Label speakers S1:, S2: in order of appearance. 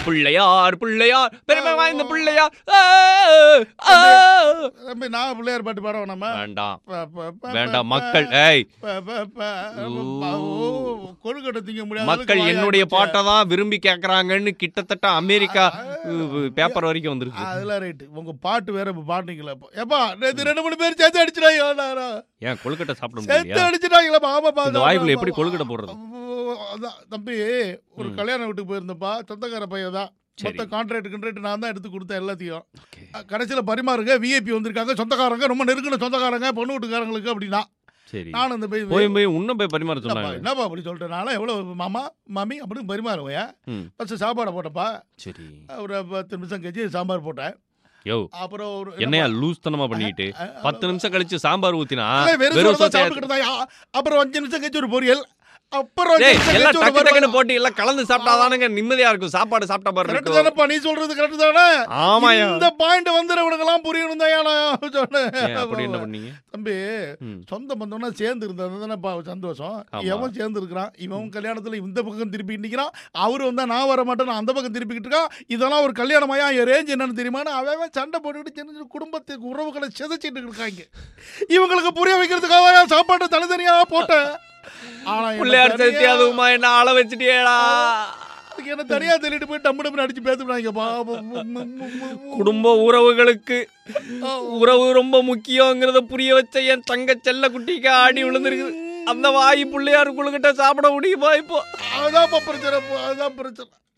S1: பிள்ளையார் பிள்ளையார் பெருமை வாய்ந்த பிள்ளையார் ஆ, ஆ.
S2: தம்பி நான் பிள்ளையார் பாட்டு பாட வேணாமா
S1: வேண்டாம்
S2: ப- ப- ப-
S1: வேண்டாம்
S2: ப-
S1: மக்கள் ஏய்
S2: ப- ப- ப- ப- ஓ, கொழுக்கட்டை திங்க முடியாது
S1: மக்கள் என்னுடைய பாட்டை தான் விரும்பி கேக்குறாங்கன்னு கிட்டத்தட்ட அமெரிக்கா பேப்பர் வரைக்கும் வந்திருக்கு
S2: அதெல்லாம் ரைட்டு உங்க பாட்டு வேற இப்ப பாடுனீங்களா இப்போ ஏப்பா நேத்து ரெண்டு மூணு பேர் சேர்த்து அடிச்சிடாங்க
S1: ஏன் கொழுக்கட்டை சாப்பிட
S2: சேர்த்து
S1: முடியலையா
S2: அடிச்சிட்டாங்களா ஆமாப்பா
S1: இந்த வாய்க்குள்ள எப்படி கொழுக்கட்டை போடுறது
S2: அதான் தம்பி ஒரு
S1: ம்.
S2: கல்யாண வீட்டுக்கு போயிருந்தப்பா சொந்தக்கார பையன் தான்
S1: சரி.
S2: மொத்த கான்ட்ராக்ட் கண்ட்ராக்ட் நான் தான் எடுத்து கொடுத்தேன் எல்லாத்தையும்
S1: Okay.
S2: கடைசியில் பரிமாறுங்க விஐபி வந்திருக்காங்க சொந்தக்காரங்க ரொம்ப நெருங்கின சொந்தக்காரங்க பொண்ணு வீட்டுக்காரங்களுக்கு அப்படின்னா
S1: சரி
S2: நானும் இந்த போய்
S1: போய் போய் உன்னும் போய் பரிமாற
S2: என்னப்பா
S1: சொன்னாங்க
S2: என்னப்பா அப்படி சொல்லிட்டேன் நானும் எவ்வளோ மாமா மாமி அப்படின்னு பரிமாறுவேன்
S1: ம்.
S2: ஃபஸ்ட்டு சாப்பாடை போட்டப்பா
S1: சரி
S2: ஒரு பத்து நிமிஷம் கழிச்சு சாம்பார் போட்டேன்
S1: யோ
S2: அப்புறம் ஒரு
S1: என்னையா லூஸ் தனமா பண்ணிட்டு
S2: அஹ்,
S1: பத்து நிமிஷம் கழிச்சு சாம்பார் ஊத்தினா
S2: இல்லை, வெறும்
S1: வெறும்
S2: சோறு தான்
S1: சோத்தையா-
S2: சாப்பிட்டுக்கிட்டு இருந்தா. அப்புறம் அஞ்சு நிமிஷம் கழிச்சு ஒரு பொரியல் அப்புறம் அஞ்சு
S1: டேய்
S2: நிமிஷம்
S1: எல்லாம்
S2: கழிச்சு ஒரு
S1: டக்கு டக்குன்னு
S2: வறுவல்.
S1: போட்டு எல்லாம் கலந்து சாப்பிட்டாதானுங்க நிம்மதியா இருக்கும் சாப்பாடு சாப்பிட்ட பாரு
S2: கரெக்ட்
S1: இருக்கும்.
S2: தானேப்பா நீ சொல்றது கரெக்ட் தானே
S1: ஆமாயா
S2: இந்த பாயிண்ட் வந்துறவனுக்கெல்லாம் புரியணும் தான் நான்
S1: ஏன் அப்படி என்ன
S2: சொன்னேன்
S1: பண்ணீங்க
S2: தம்பி
S1: ம்.
S2: சொந்த பந்தம்னா சேர்ந்து இருந்தா தானேப்பா சந்தோஷம்
S1: ஆமா.
S2: எவன் சேர்ந்து இருக்கிறான் இவன் கல்யாணத்துல இந்த பக்கம் திருப்பி நிக்கிறான் அவரு வந்தா நான் வர மாட்டேன் நான் அந்த பக்கம் திருப்பிக்கிட்டு இருக்கான் இதெல்லாம் ஒரு கல்யாணமாயா என் ரேஞ்ச் என்னன்னு தெரியுமான்னு அவன் அவன் சண்டை போட்டுக்கிட்டு சின்ன சின்ன குடும்பத்துக்கு உறவுகளை சிதைச்சிட்டு இருக்காங்க இவங்களுக்கு புரிய வைக்கிறதுக்காக சாப்பாட்டை தனித்தனியா போட்டேன் ஆனா என்னை
S1: பிள்ளையார் சதுர்த்தி
S2: தனியா-
S1: அதுவுமா என்ன ஆள வச்சுட்டியேடா
S2: அதுக்கு என்ன தனியா தள்ளிட்டு போய் டம்மு டம்னு அடிச்சு பேசுறாங்க
S1: குடும்ப உறவுகளுக்கு உறவு ரொம்ப முக்கியங்கிறத புரிய வச்ச என் தங்க செல்ல குட்டிக்கு ஆடி விழுந்திருக்குது அந்த வாய் பிள்ளையார் குழுக்கிட்ட சாப்பிட முடியுமா இப்போ
S2: அதான் பிரச்சனை அதுதான் பிரச்சனை